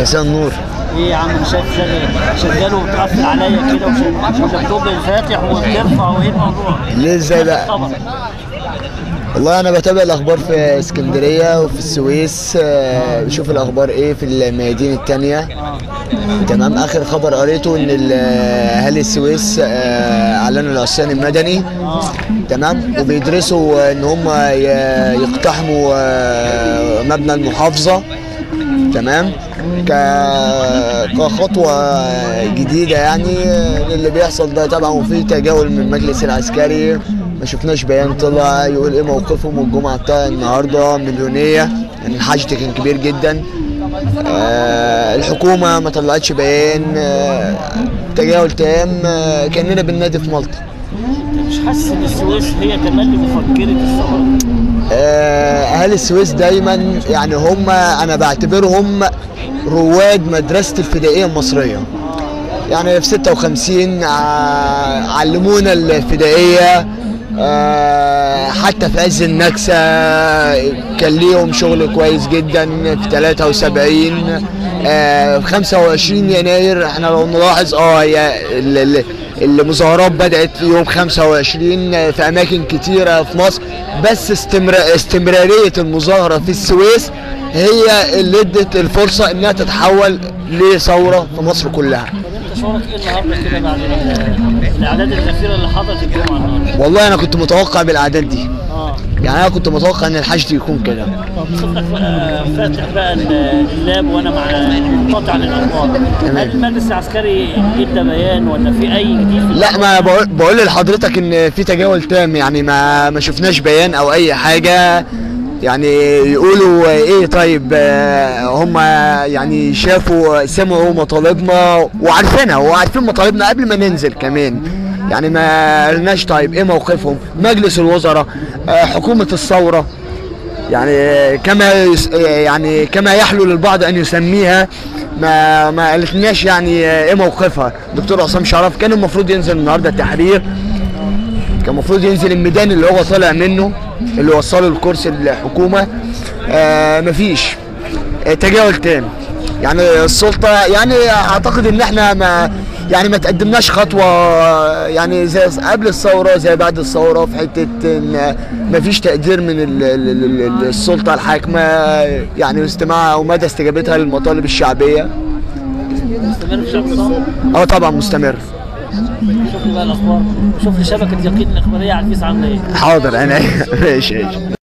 مساء النور ايه يا عم انا شايف شغال شغال وبتقفل عليا كده وش- واللابتوب الفاتح وبترفع وايه الموضوع؟ ليه ازاي لا طبعا والله انا بتابع الاخبار في اسكندريه وفي السويس آه، بشوف الاخبار ايه في الميادين التانية تمام اخر خبر قريته ان ال- اهالي السويس آه، اعلنوا العصيان المدني تمام وبيدرسوا ان هم ي- يقتحموا آه، مبنى المحافظه تمام ك- كخطوة جديدة يعني اللي بيحصل ده طبعا وفي تجاهل من المجلس العسكري ما شفناش بيان طلع يقول ايه موقفهم من الجمعة بتاع النهاردة مليونية يعني الحشد كان كبير جدا آه الحكومة ما طلعتش بيان آه تجاهل تام آه كأننا بننادي في مالطا مش حاسس ان السويس هي كمان اللي مفكره الثوره آه، اهالي السويس دايما يعني هم انا بعتبرهم رواد مدرسه الفدائيه المصريه يعني في 56 ع- علمونا الفدائيه آه، حتى في عز النكسه كان ليهم شغل كويس جدا في 73 آه، في 25 يناير احنا لو نلاحظ اه هي ال- ال- المظاهرات بدأت في يوم 25 في أماكن كتيرة في مصر بس استمر... استمرارية المظاهرة في السويس هي اللي ادت الفرصة انها تتحول لثورة في مصر كلها انت شعورك ايه النهارده كده بعد ال- الاعداد الاخيره اللي حضرت الجمعه النهارده؟ والله انا كنت متوقع بالاعداد دي اه يعني انا كنت متوقع ان الحشد يكون كده طب صدق بقى فاتح بقى ال- اللاب وانا مع منقطع للاخبار تمام. هل المجلس العسكري ادى بيان ولا في اي جديد في لا ما بقول, بقول لحضرتك ان في تجاهل تام يعني ما ما شفناش بيان او اي حاجه يعني يقولوا ايه طيب آه، هم يعني شافوا سمعوا مطالبنا وعارفينها وعارفين مطالبنا قبل ما ننزل كمان يعني ما قلناش طيب ايه موقفهم مجلس الوزراء آه، حكومه الثوره يعني كما يس يعني كما يحلو للبعض ان يسميها ما ما قالتلناش يعني ايه موقفها دكتور عصام شرف كان المفروض ينزل النهارده التحرير كان المفروض ينزل الميدان اللي هو طالع منه اللي وصله الكرسي الحكومه آه مفيش آه، تجاهل تام يعني السلطه يعني اعتقد ان احنا ما يعني ما تقدمناش خطوه يعني زي قبل الثوره زي بعد الثوره في حته ان ما فيش تقدير من ال- ال- ال- ال- السلطه الحاكمه يعني استماعها ومدى استجابتها للمطالب الشعبيه مستمر في شهر الصوم اه طبعا مستمر شوف لي بقى الاخبار شوف لي شبكه يقين الاخباريه على الفيس عامله ايه حاضر انا ماشي ماشي